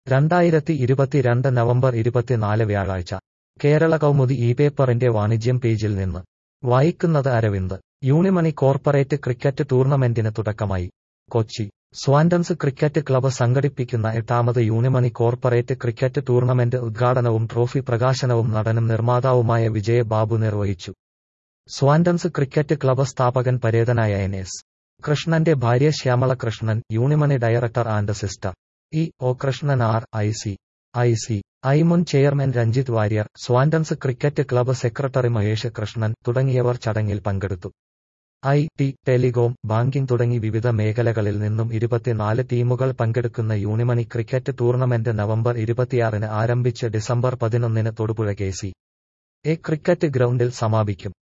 രണ്ടായിരത്തി ഇരുപത്തിരണ്ട് നവംബർ ഇരുപത്തിനാല് വ്യാഴാഴ്ച കേരള കൗമുദി ഈ പേപ്പറിന്റെ വാണിജ്യം പേജിൽ നിന്ന് വായിക്കുന്നത് അരവിന്ദ് യൂണിമണി കോർപ്പറേറ്റ് ക്രിക്കറ്റ് ടൂർണമെന്റിന് തുടക്കമായി കൊച്ചി സ്വാൻഡൻസ് ക്രിക്കറ്റ് ക്ലബ്ബ് സംഘടിപ്പിക്കുന്ന എട്ടാമത് യൂണിമണി കോർപ്പറേറ്റ് ക്രിക്കറ്റ് ടൂർണമെന്റ് ഉദ്ഘാടനവും ട്രോഫി പ്രകാശനവും നടനും നിർമ്മാതാവുമായ വിജയ ബാബു നിർവഹിച്ചു സ്വാൻഡൻസ് ക്രിക്കറ്റ് ക്ലബ്ബ് സ്ഥാപകൻ പരേതനായ എൻ എസ് കൃഷ്ണന്റെ ഭാര്യ Shyamala Krishnan Unimoney director and sister E O Krishnan R I C I C I മുൻ chairman Ranjith Warrier Swandens cricket club secretary Mahesh Krishnan തുടങ്ങിയവർ ചടങ്ങിൽ പങ്കെടുത്തു ഐ ടി ടെലികോം ബാങ്കിംഗ് തുടങ്ങി വിവിധ മേഖലകളിൽ നിന്നും ഇരുപത്തിനാല് ടീമുകൾ പങ്കെടുക്കുന്ന യൂണിമണി ക്രിക്കറ്റ് ടൂർണമെന്റ് നവംബർ ഇരുപത്തിയാറിന് ആരംഭിച്ച് ഡിസംബർ പതിനൊന്നിന് Thodupuzha K C A cricket ഗ്രൗണ്ടിൽ സമാപിക്കും